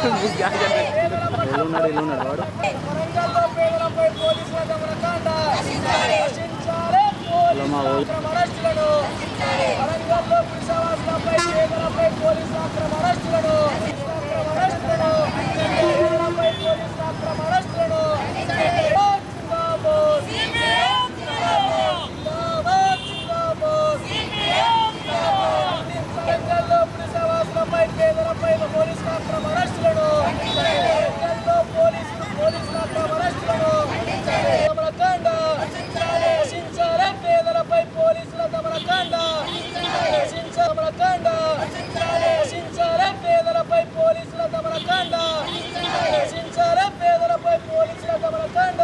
ఉన్నాడు ఇల్లు ఉన్నాడు వాడు వరంగల్లో పేదలపై పోలీసుల దమనకాండ రక్షించాలి పోలీసుల అక్రమ అరెస్టులను వరంగల్లో పురుషవాసులపై పేదలపై పోలీసుల అక్రమ అరెస్టులను అక్రమ అరెస్టులను పేదలపై పోలీసుల అక్రమ అరెస్టులను జిందాబాద్ జిందాబాద్ జిందాబాద్ వరంగల్లో పురుషవాసులపై పేదలపై పోలీసుల అక్రమ అరెస్టులను వరంగల్లో పోలీసులు పోలీసుల అక్రమ అరెస్టులను దమనకాండ రక్షించాలి పేదలపై పోలీసుల దమనకాండ రక్షించాలి దమనకాండ రక్షించాలి పేదలపై పోలీసుల దమనకాండ రక్షించాలి పేదలపై పోలీసుల దమనకాండ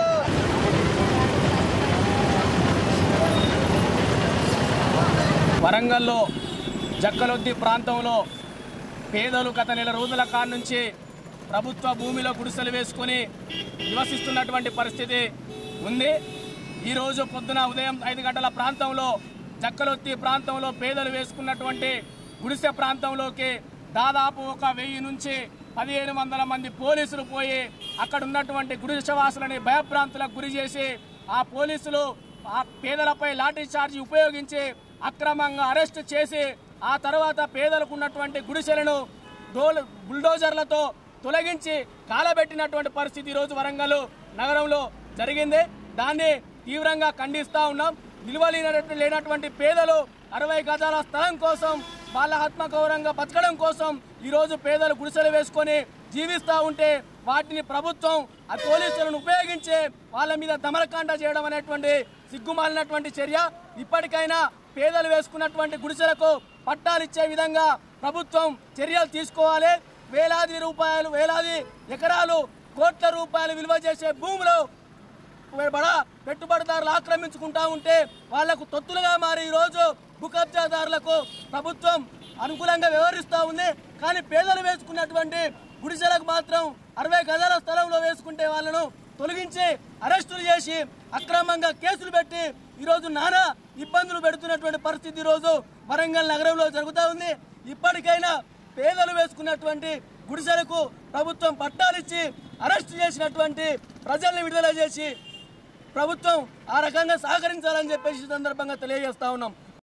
వరంగల్లో జక్కలొద్ది ప్రాంతంలో పేదలు గత నెల రోజుల కాడి నుంచి ప్రభుత్వ భూమిలో గుడిసెలు వేసుకొని నివసిస్తున్నటువంటి పరిస్థితి ఉంది ఈరోజు పొద్దున ఉదయం ఐదు గంటల ప్రాంతంలో జక్కలొత్తి ప్రాంతంలో పేదలు వేసుకున్నటువంటి గుడిసె ప్రాంతంలోకి దాదాపు ఒక వెయ్యి నుంచి పదిహేను వందల మంది పోలీసులు పోయి అక్కడ ఉన్నటువంటి గుడిసెవాసులని భయభ్రాంతులకు గురి చేసి ఆ పోలీసులు ఆ పేదలపై లాఠీ చార్జీ ఉపయోగించి అక్రమంగా అరెస్ట్ చేసి ఆ తర్వాత పేదలకు ఉన్నటువంటి గుడిసెలను డోల్ బుల్డోజర్లతో తొలగించి కాలబెట్టినటువంటి పరిస్థితి ఈరోజు వరంగల్ నగరంలో జరిగింది దాన్ని తీవ్రంగా ఖండిస్తా ఉన్నాం నిలువలేనటువంటి లేనటువంటి పేదలు అరవై గజాల స్థలం కోసం వాళ్ళ ఆత్మగౌరవంగా బతకడం కోసం ఈరోజు పేదలు గుడిసెలు వేసుకొని జీవిస్తూ ఉంటే వాటిని ప్రభుత్వం ఆ పోలీసులను ఉపయోగించి వాళ్ళ మీద దమనకాండ చేయడం అనేటువంటి సిగ్గుమాలినటువంటి చర్య ఇప్పటికైనా పేదలు వేసుకున్నటువంటి గుడిసెలకు పట్టాలు ఇచ్చే విధంగా ప్రభుత్వం చర్యలు తీసుకోవాలి వేలాది రూపాయలు వేలాది ఎకరాలు కోట్ల రూపాయలు విలువ చేసే భూములు బడా పెట్టుబడిదారులు ఆక్రమించుకుంటా ఉంటే వాళ్లకు తొత్తులుగా మారి ఈరోజు భూ కబ్జాదారులకు ప్రభుత్వం అనుకూలంగా వ్యవహరిస్తూ ఉంది కానీ పేదలు వేసుకున్నటువంటి గుడిసెలకు మాత్రం అరవై గజాల స్థలంలో వేసుకుంటే వాళ్ళను తొలగించి అరెస్టులు చేసి అక్రమంగా కేసులు పెట్టి ఈరోజు నానా ఇబ్బందులు పెడుతున్నటువంటి పరిస్థితి ఈరోజు వరంగల్ నగరంలో జరుగుతూ ఉంది ఇప్పటికైనా పేదలు వేసుకున్నటువంటి గుడిసెలకు ప్రభుత్వం పట్టాలిచ్చి అరెస్టు చేసినటువంటి ప్రజల్ని విడుదల చేసి ప్రభుత్వం ఆ రకంగా సహకరించాలని చెప్పేసి ఈ సందర్భంగా తెలియజేస్తా ఉన్నాం